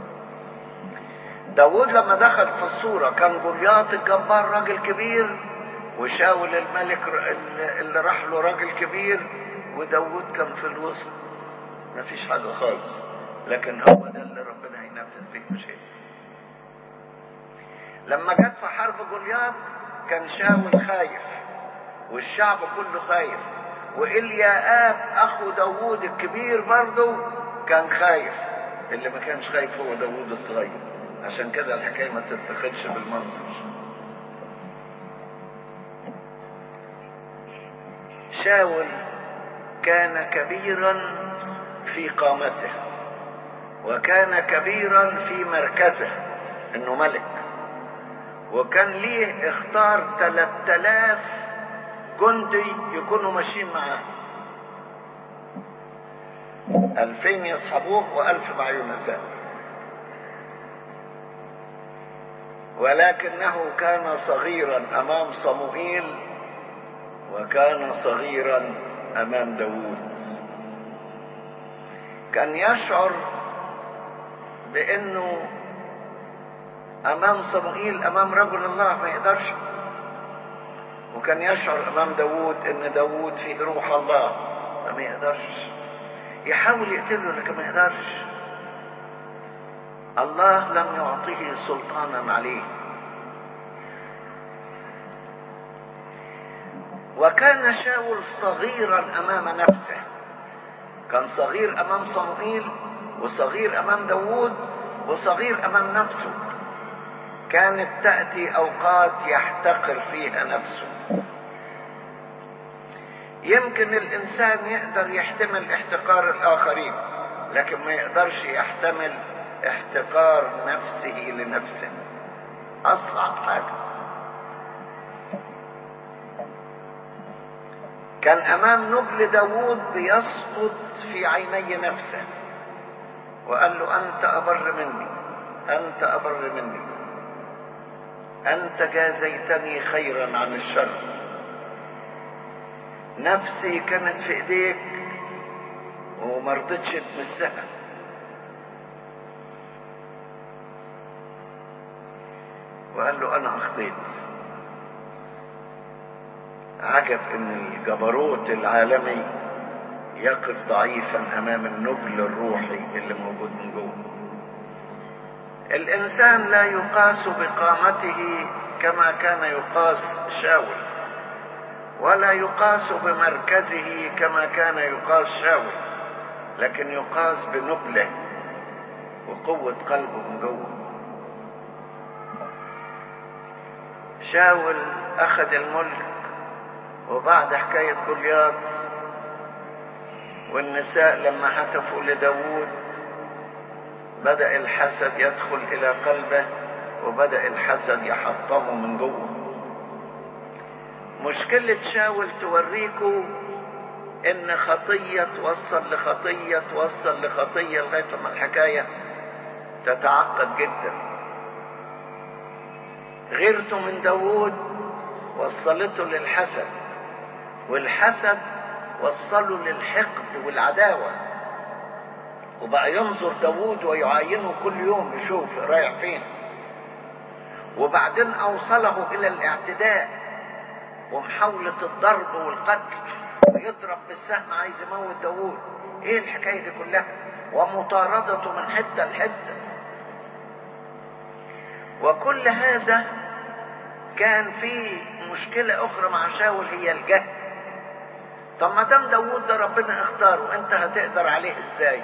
داوود لما دخل في الصورة كان جولياط الجبار راجل كبير وشاول الملك اللي راح له راجل كبير وداود كان في الوسط مفيش حاجة خالص لكن هو ده اللي ربنا هينفذ به مش هي لما جت في حرب جولياط كان شاول خايف والشعب كله خايف وإليااب أخو داوود الكبير برضه كان خايف اللي ما كانش خايف هو داوود الصغير عشان كده الحكاية ما تتخذش بالمنظر شاول كان كبيرا في قامته وكان كبيرا في مركزه انه ملك وكان ليه اختار 3000 جندي يكونوا ماشيين معاه ألفين يصحبوه وألف مع يونسان ولكنه كان صغيرا أمام صموئيل وكان صغيرا أمام داوود كان يشعر بأنه أمام صموئيل أمام رجل الله ما يقدرش وكان يشعر أمام داوود أن داوود فيه روح الله ما يقدرش يحاول يقتله لكن ما يقدرش الله لم يعطه سلطانا عليه وكان شاول صغيرا امام نفسه كان صغير امام صموئيل وصغير امام داوود وصغير امام نفسه كانت تاتي اوقات يحتقر فيها نفسه يمكن الانسان يقدر يحتمل احتقار الاخرين لكن ما يقدرش يحتمل احتقار نفسه لنفسه اصعب حاجه كان امام نبل داوود بيسقط في عيني نفسه وقال له انت ابر مني انت ابر مني انت جازيتني خيرا عن الشر نفسي كانت في ايديك ومرضتش تمسها وقال له انا اخطيت عجب ان الجبروت العالمي يقف ضعيفا امام النبل الروحي اللي موجود من جوه الانسان لا يقاس بقامته كما كان يقاس شاول ولا يقاس بمركزه كما كان يقاس شاول لكن يقاس بنبله وقوة قلبه من جوه شاول أخذ الملك وبعد حكاية جولياط والنساء لما هتفوا لداوود بدأ الحسد يدخل إلى قلبه وبدأ الحسد يحطمه من جوه مشكلة شاول توريكوا ان خطية توصل لخطية توصل لخطية لغاية ما الحكاية تتعقد جدا غيرته من داوود وصلته للحسد والحسد وصله للحقد والعداوة وبقى ينظر داوود ويعاينه كل يوم يشوف رايح فين وبعدين اوصله الى الاعتداء ومحاولة الضرب والقتل ويضرب بالسهم عايز يموت داوود ايه الحكاية دي كلها ومطاردته من حتة لحتة وكل هذا كان في مشكلة أخرى مع شاول هي الجهل طب ما دام داوود ده ربنا اختاره أنت هتقدر عليه إزاي؟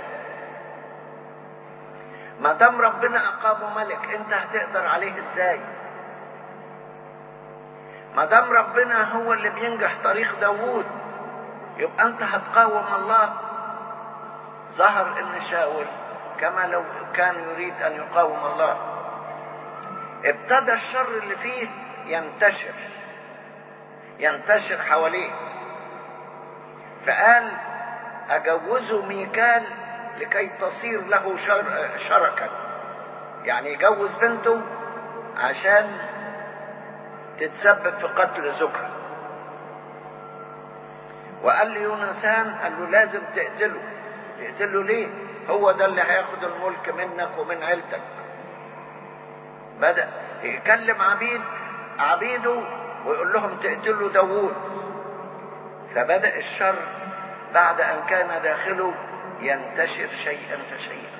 ما دام ربنا أقامه ملك أنت هتقدر عليه إزاي؟ ما دام ربنا هو اللي بينجح طريق داوود يبقى أنت هتقاوم الله ظهر إن شاول كما لو كان يريد أن يقاوم الله ابتدى الشر اللي فيه ينتشر ينتشر حواليه فقال اجوزه ميكال لكي تصير له شر شركا يعني يجوز بنته عشان تتسبب في قتل زوجها وقال لي يونسان قال له لازم تقتله تقتله ليه هو ده اللي هياخد الملك منك ومن عيلتك بدأ يكلم عبيد عبيده ويقول لهم تقتلوا داوود فبدأ الشر بعد أن كان داخله ينتشر شيئا فشيئا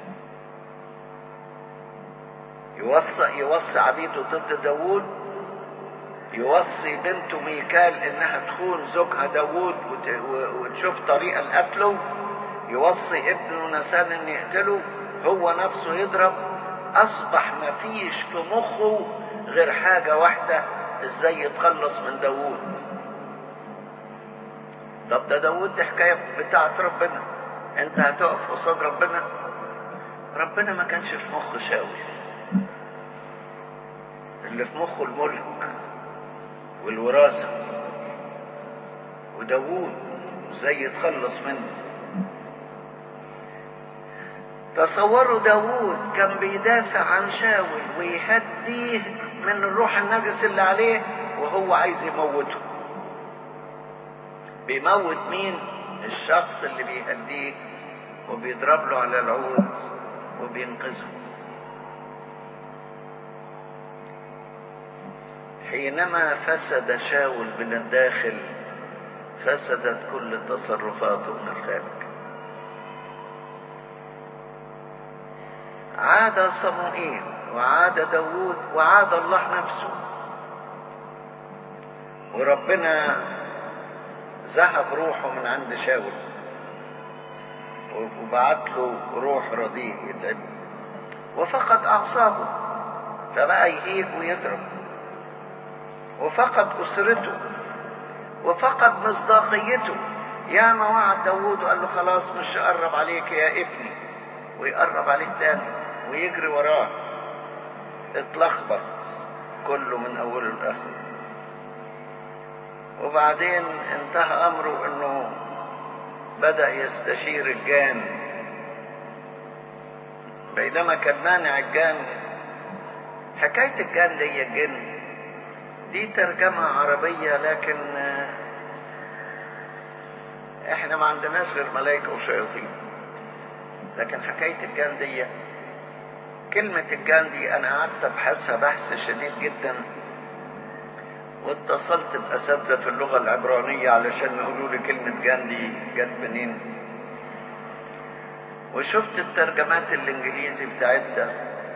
يوصي يوصي عبيده ضد داوود يوصي بنته ميكال انها تخون زوجها داوود وتشوف طريقة لقتله يوصي ابنه نسان ان يقتله هو نفسه يضرب اصبح مفيش في مخه غير حاجة واحدة ازاي يتخلص من داوود طب ده داوود دي حكاية بتاعت ربنا انت هتقف قصاد ربنا ربنا ما كانش في مخ شاول اللي في مخه الملك والوراثة وداوود ازاي يتخلص منه تصوروا داوود كان بيدافع عن شاول ويهديه من الروح النجس اللي عليه وهو عايز يموته بيموت مين الشخص اللي بيهديه وبيضرب له على العود وبينقذه حينما فسد شاول من الداخل فسدت كل تصرفاته من الخارج عاد صموئيل وعاد داوود وعاد الله نفسه وربنا ذهب روحه من عند شاول وبعت له روح رديء يتعب وفقد اعصابه فبقى يهيج ويضرب وفقد اسرته وفقد مصداقيته يا ما وعد داوود وقال له خلاص مش اقرب عليك يا ابني ويقرب عليه تاني ويجري وراه اتلخبط كله من اوله لاخره وبعدين انتهى امره انه بدا يستشير الجان بينما كان مانع الجان حكايه الجان دي الجن دي ترجمه عربيه لكن احنا ما عندناش غير ملائكه وشياطين لكن حكايه الجان دي كلمة الجان دي أنا قعدت أبحثها بحث شديد جدا واتصلت بأساتذة في اللغة العبرانية علشان يقولوا لي كلمة جان دي جت منين وشفت الترجمات الإنجليزي بتاعتها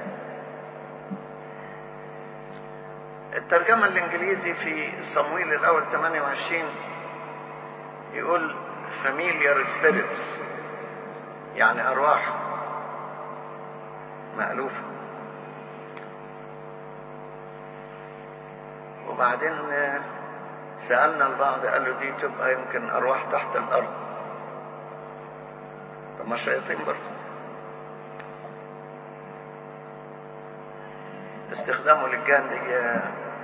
الترجمة الإنجليزي في صمويل الأول 28 يقول familiar spirits يعني أرواح مألوفة وبعدين سألنا البعض قال له دي تبقى يمكن أرواح تحت الأرض طب ما شياطين برضه استخدامه للجان دي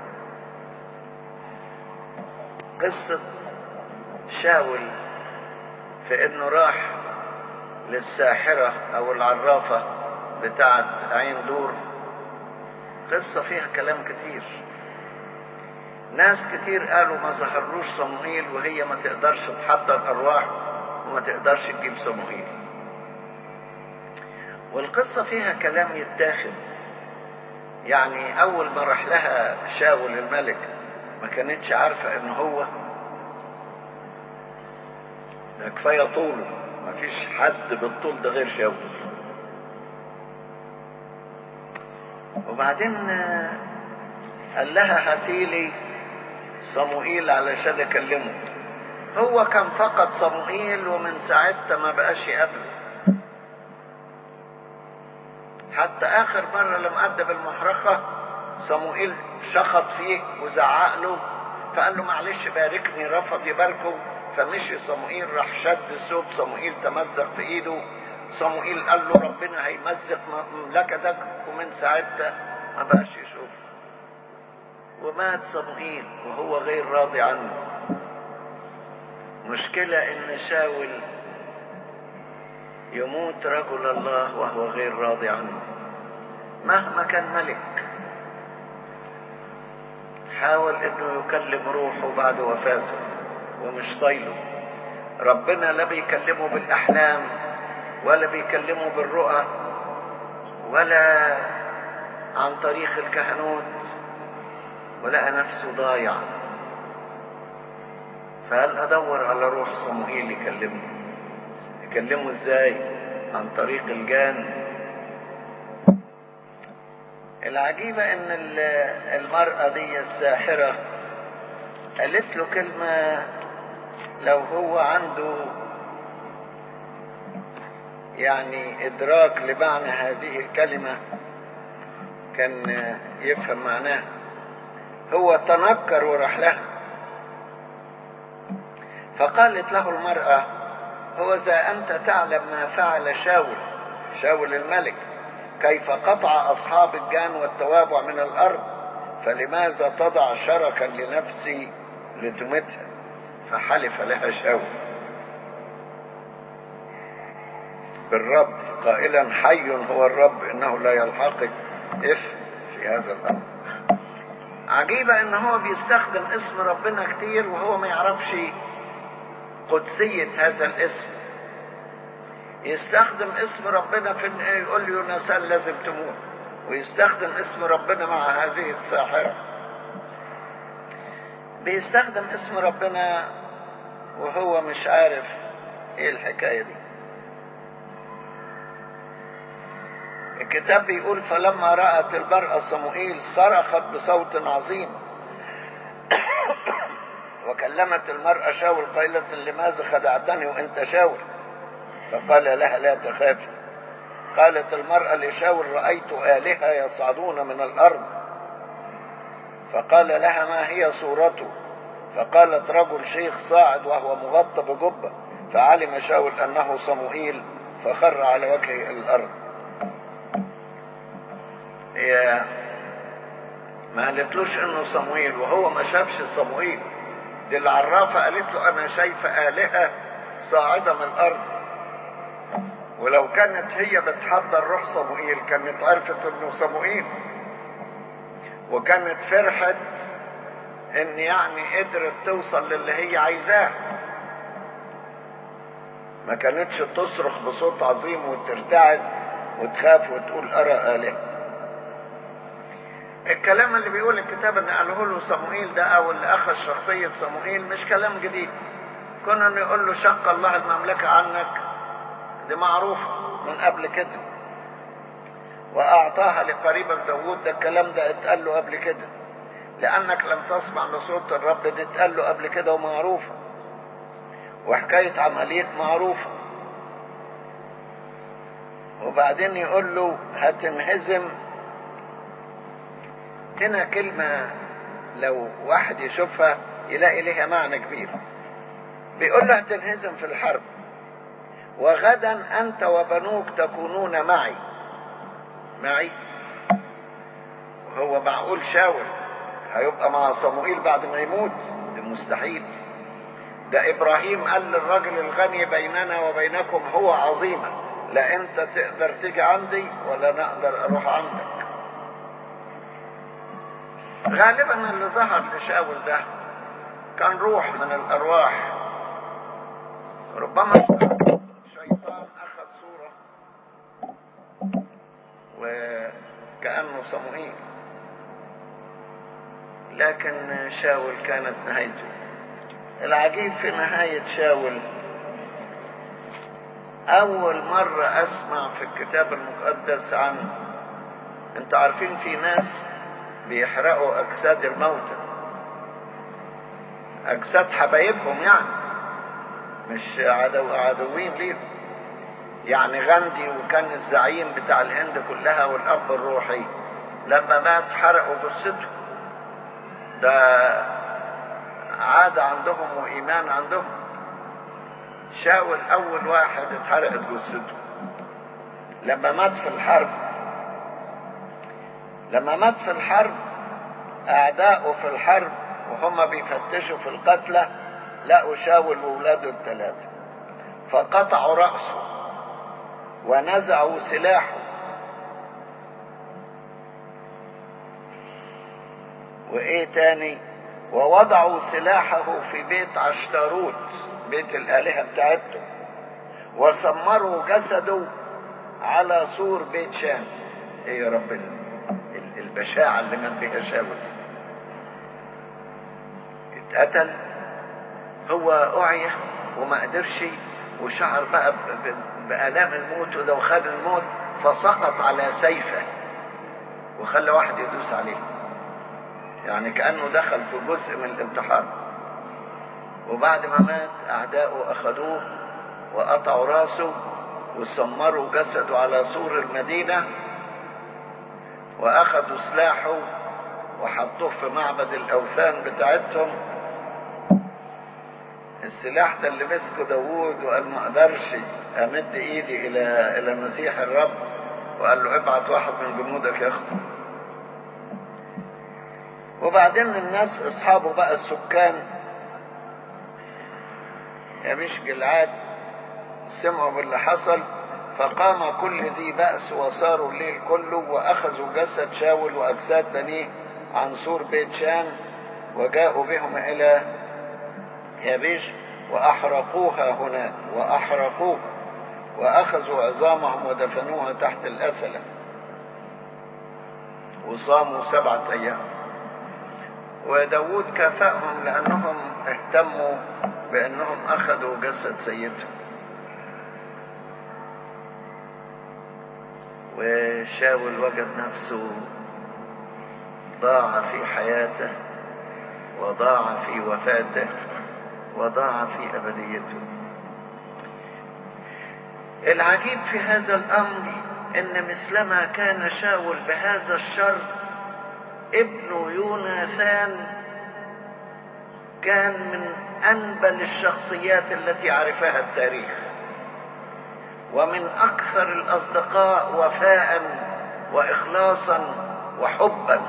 قصة شاول في انه راح للساحرة او العرافة بتاعت عين دور قصة فيها كلام كتير ناس كتير قالوا ما ظهرلوش صموئيل وهي ما تقدرش تحضر ارواح وما تقدرش تجيب صموئيل والقصة فيها كلام يتاخد يعني اول ما راح لها شاول الملك ما كانتش عارفة ان هو ده كفاية طوله ما فيش حد بالطول ده غير شاول وبعدين قال لها هاتيلي صموئيل علشان اكلمه هو كان فقد صموئيل ومن ساعتها ما بقاش يقابله حتى اخر مرة لما ادى بالمحرقة صموئيل شخط فيه وزعق له فقال له معلش باركني رفض يباركه فمشي صموئيل راح شد الثوب صموئيل تمزق في ايده صموئيل قال له ربنا هيمزق مملكتك ومن ساعتها ما بقاش يشوف ومات صموئيل وهو غير راضي عنه مشكلة ان شاول يموت رجل الله وهو غير راضي عنه مهما كان ملك حاول انه يكلم روحه بعد وفاته ومش طايله ربنا لا بيكلمه بالاحلام ولا بيكلمه بالرؤى ولا عن طريق الكهنوت ولقى نفسه ضايع فقال ادور على روح صموئيل يكلمه يكلمه ازاي عن طريق الجان العجيبة ان المرأة دي الساحرة قالت له كلمة لو هو عنده يعني ادراك لمعنى هذه الكلمة كان يفهم معناها هو تنكر وراح لها فقالت له المرأة هو إذا أنت تعلم ما فعل شاول شاول الملك كيف قطع أصحاب الجان والتوابع من الأرض فلماذا تضع شركا لنفسي لتمتها فحلف لها شاول بالرب قائلا حي هو الرب انه لا يلحقك اف في هذا الامر عجيبة ان هو بيستخدم اسم ربنا كتير وهو ما يعرفش قدسية هذا الاسم يستخدم اسم ربنا في ان يقول له يونسان لازم تموت ويستخدم اسم ربنا مع هذه الساحرة بيستخدم اسم ربنا وهو مش عارف ايه الحكاية دي الكتاب بيقول فلما رأت المرأة صموئيل صرخت بصوت عظيم وكلمت المرأة شاول قائلة لماذا خدعتني وانت شاول فقال لها لا تخافي قالت المرأة لشاول رأيت آلهة يصعدون من الأرض فقال لها ما هي صورته فقالت رجل شيخ صاعد وهو مغطى بجبة فعلم شاول أنه صموئيل فخر على وجهه الأرض هي ما قالتلوش انه صموئيل وهو ما شافش صموئيل دي العرافة قالت له انا شايفة آلهة صاعدة من الارض ولو كانت هي بتحضر روح صموئيل كانت عرفت انه صموئيل وكانت فرحت ان يعني قدرت توصل للي هي عايزاه ما كانتش تصرخ بصوت عظيم وترتعد وتخاف وتقول ارى آلهة الكلام اللي بيقول الكتاب ان قاله له صموئيل ده او اللي اخذ شخصية صموئيل مش كلام جديد كنا انه يقول له شق الله المملكة عنك دي معروفة من قبل كده واعطاها لقريبك داوود ده الكلام ده اتقال له قبل كده لانك لم تسمع لصوت الرب دي اتقال له قبل كده ومعروفة وحكاية عملية معروفة وبعدين يقول له هتنهزم هنا كلمة لو واحد يشوفها يلاقي لها معنى كبير بيقول له هتنهزم في الحرب وغدا أنت وبنوك تكونون معي معي وهو معقول شاول هيبقى مع صموئيل بعد ما يموت ده مستحيل ده إبراهيم قال للرجل الغني بيننا وبينكم هو عظيما لا أنت تقدر تيجي عندي ولا نقدر أروح عندك غالبا اللي ظهر لشاول ده كان روح من الارواح ربما شيطان اخذ صورة وكأنه صموئيل لكن شاول كانت نهايته العجيب في نهاية شاول أول مرة أسمع في الكتاب المقدس عن أنت عارفين في ناس بيحرقوا اجساد الموتى اجساد حبايبهم يعني مش عدو عدوين ليهم يعني غاندي وكان الزعيم بتاع الهند كلها والاب الروحي لما مات حرقوا جثته ده عادة عندهم وإيمان عندهم شاول أول واحد اتحرقت جثته لما مات في الحرب لما مات في الحرب أعداؤه في الحرب وهم بيفتشوا في القتلى لقوا شاول وولاده الثلاثة فقطعوا رأسه ونزعوا سلاحه وإيه تاني ووضعوا سلاحه في بيت عشتاروت بيت الآلهة بتاعته وسمروا جسده على سور بيت شام ايه يا ربنا البشاعة اللي مات بها شاول اتقتل هو أعيا وما قدرش وشعر بقى بآلام الموت ولو خد الموت فسقط على سيفه وخلى واحد يدوس عليه يعني كأنه دخل في جزء من الانتحار وبعد ما مات أعداؤه أخذوه وقطعوا راسه وسمروا جسده على سور المدينة واخدوا سلاحه وحطوه في معبد الاوثان بتاعتهم السلاح ده اللي مسكه داوود وقال ما اقدرش امد ايدي الى الى مسيح الرب وقال له ابعت واحد من جنودك يخطب وبعدين الناس اصحابه بقى السكان يا مش جلعاد سمعوا باللي حصل فقام كل ذي بأس وصاروا الليل كله وأخذوا جسد شاول وأجساد بنيه عن سور بيت شان وجاءوا بهم إلى يابيش وأحرقوها هناك وأحرقوها وأخذوا عظامهم ودفنوها تحت الأسلة وصاموا سبعة أيام وداود كافأهم لأنهم اهتموا بأنهم أخذوا جسد سيدهم وشاول وجد نفسه ضاع في حياته وضاع في وفاته وضاع في أبديته العجيب في هذا الأمر إن مثلما كان شاول بهذا الشر ابن يوناثان كان من أنبل الشخصيات التي عرفها التاريخ ومن أكثر الأصدقاء وفاء وإخلاصا وحبا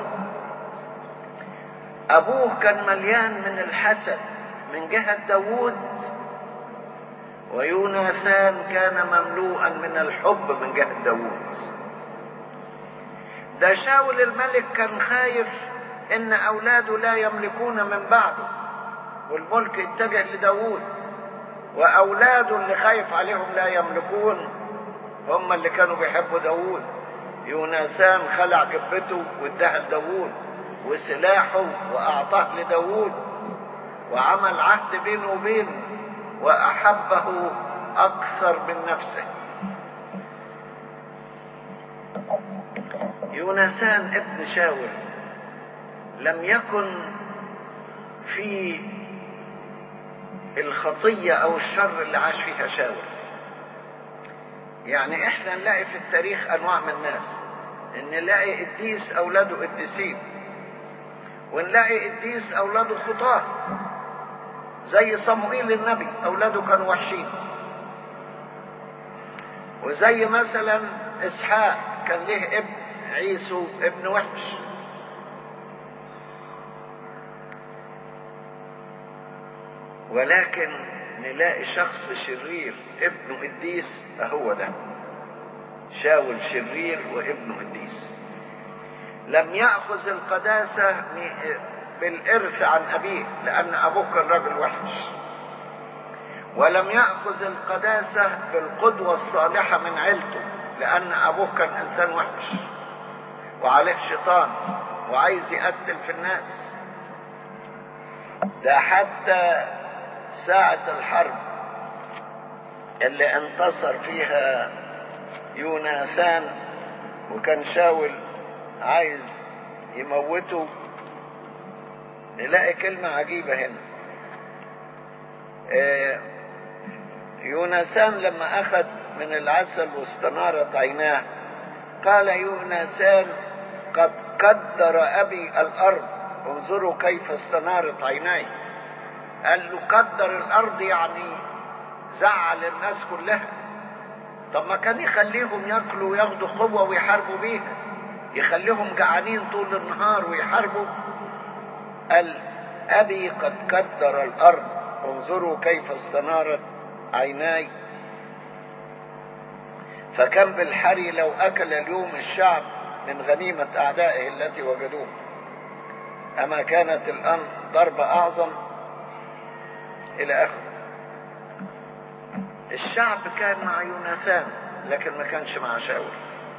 أبوه كان مليان من الحسد من جهة داوود ويوناثان كان مملوءا من الحب من جهة داوود ده شاول الملك كان خايف ان اولاده لا يملكون من بعده والملك يتجه لداوود واولاده اللي خايف عليهم لا يملكون هم اللي كانوا بيحبوا داوود يوناسان خلع جبته واداها لداوود وسلاحه واعطاه لداوود وعمل عهد بينه وبينه واحبه اكثر من نفسه يونسان ابن شاول لم يكن في الخطية أو الشر اللي عاش فيها شاول يعني احنا نلاقي في التاريخ أنواع من الناس إن نلاقي قديس أولاده قديسين ونلاقي قديس أولاده خطاة زي صموئيل النبي أولاده كانوا وحشين وزي مثلا إسحاق كان له ابن عيسو ابن وحش ولكن نلاقي شخص شرير ابنه قديس هو ده شاول شرير وابنه قديس لم يأخذ القداسة بالإرث عن أبيه لأن أبوه كان راجل وحش ولم يأخذ القداسة بالقدوة الصالحة من عيلته لأن أبوه كان إنسان وحش وعليه شيطان وعايز يقتل في الناس ده حتى ساعة الحرب اللي انتصر فيها يوناثان وكان شاول عايز يموته نلاقي كلمة عجيبة هنا آه يوناثان لما أخذ من العسل واستنارت عيناه قال يوناثان قد قدر أبي الأرض انظروا كيف استنارت عيناي قال له قدر الأرض يعني زعل الناس كلها طب ما كان يخليهم ياكلوا وياخدوا قوة ويحاربوا بيها يخليهم جعانين طول النهار ويحاربوا قال أبي قد قدر الأرض انظروا كيف استنارت عيناي فكم بالحري لو أكل اليوم الشعب من غنيمة أعدائه التي وجدوه أما كانت الآن ضربة أعظم إلى آخره الشعب كان مع يوناثان لكن ما كانش مع شاول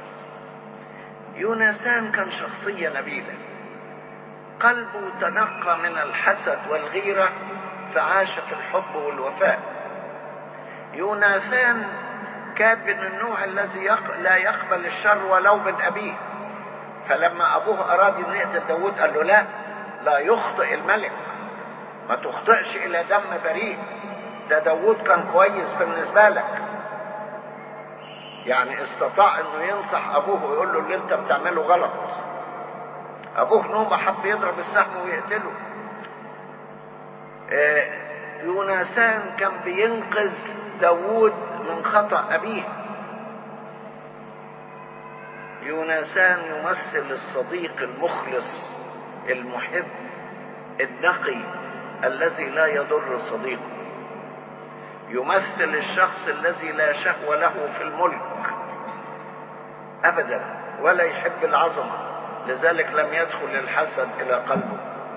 يوناثان كان شخصية نبيلة قلبه تنقى من الحسد والغيرة فعاش في الحب والوفاء يوناثان كان من النوع الذي يق... لا يقبل الشر ولو من أبيه فلما أبوه أراد أن يقتل داود قال له لا لا يخطئ الملك ما تخطئش إلى دم بريء ده داود كان كويس بالنسبة لك يعني استطاع انه ينصح ابوه ويقول له اللي انت بتعمله غلط ابوه نوبة حب يضرب السهم ويقتله آه يوناسان كان بينقذ داود من خطأ أبيه يونسان يمثل الصديق المخلص المحب النقي الذي لا يضر صديقه يمثل الشخص الذي لا شهوة له في الملك أبدا ولا يحب العظمة لذلك لم يدخل الحسد إلى قلبه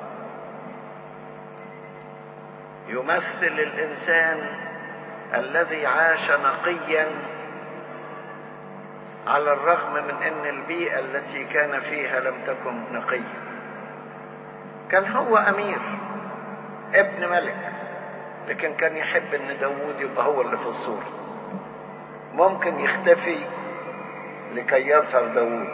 يمثل الإنسان الذي عاش نقيا على الرغم من ان البيئة التي كان فيها لم تكن نقية كان هو امير ابن ملك لكن كان يحب ان داوود يبقى هو اللي في الصورة ممكن يختفي لكي يظهر داوود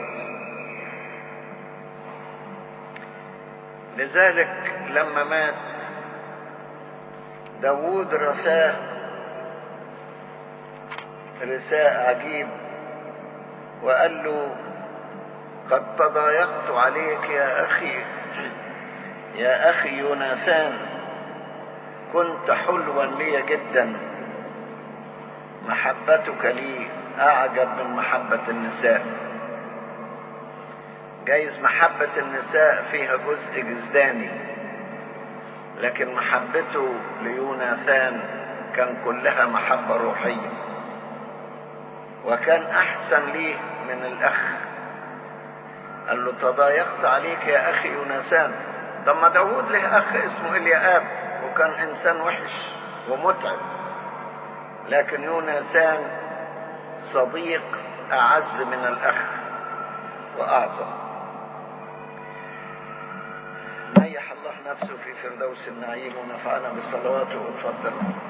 لذلك لما مات داوود رثاه رثاء عجيب وقال له قد تضايقت عليك يا أخي يا أخي يوناثان كنت حلوا لي جدا محبتك لي أعجب من محبة النساء جايز محبة النساء فيها جزء جزداني لكن محبته ليوناثان كان كلها محبة روحية وكان أحسن ليه من الأخ قال له تضايقت عليك يا أخي يونسان طب ما داود له أخ اسمه إلياب وكان إنسان وحش ومتعب لكن يونسان صديق أعز من الأخ وأعظم نيح الله نفسه في فردوس النعيم ونفعنا بصلواته وتفضل